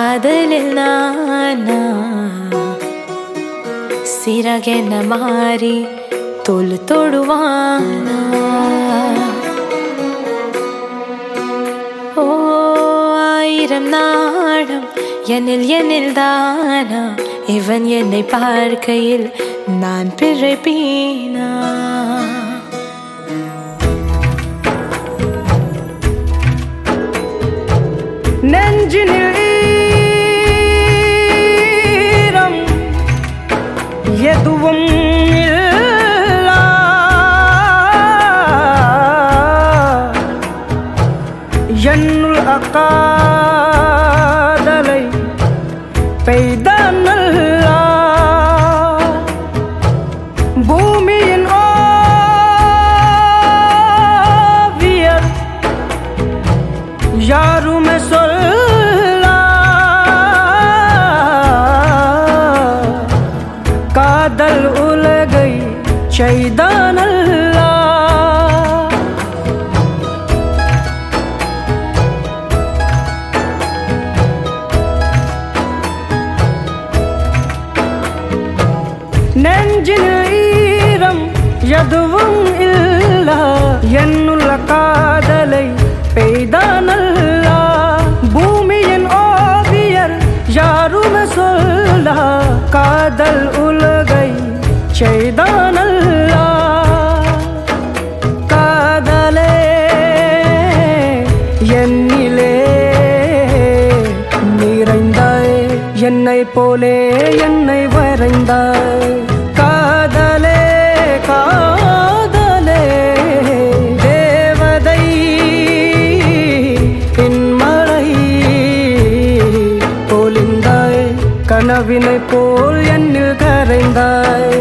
காதலில் நானா சிறகென மாறி தோல் தொடுவானா ஓ ஆயிரம் நாடம் என்னில் என்னில் தானா இவன் என்னை பார்க்கையில் நான் பிழைப்பீனா நெஞ்சினில் ஈரம் எதுவும் இல்லா. என்னுள் அக்காதலை பெய்தான் அல்லாஹ். பூமியின் ஓவியர் யாருமே சொல்ல காதல் உலகை செய்தானல்லா நெஞ்சில் ஈரம் எதுவும் இல்ல என்னுள்ள காதலை பெய்தானல்லா பூமியின் ஓவியர் யாருமே சொல்ல காதல் உலகை செய்தானல்லா காதலே என்னிலே நிறைந்தாய் என்னை போலே என்னை வரைந்தாய் காதலே காதலே தேவதை பின்மழை போலிந்தாய் கனவினை போல் என்னில் கரைந்தாய்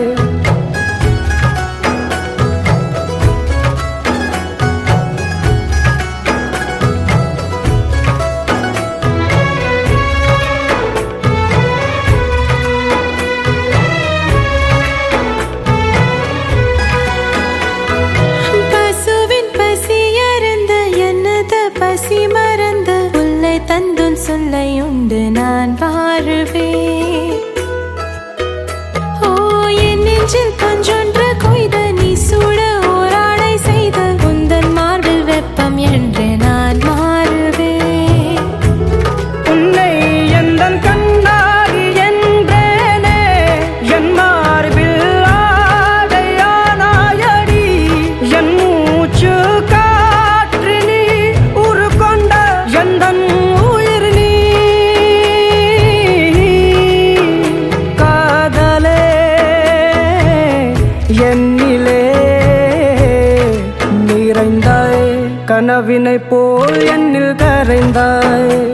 பசுவின் பசி அருந்து எனது பசி மறந்து புல்லை தந்துன் சொல்லை உண்டு நான் வாழுவேன் ஓ என் நெஞ்சில் கொஞ்சொன்று கொய்த நீ சூட ஓராடை செய்த உந்தன் மார்பில் வெப்பம் என்று நான் மாறுவேன் உன்னை எந்தன் கண்ணாடி என்றேனே என் மார்பில் ஆடையானாயடி என் மூச்சு காற்று நீ உரு கொண்ட எந்தன் உயிர் நீ காதலே என்னிலே நிறைந்தாய் கனவினை போல் என்னில் கரைந்தாய்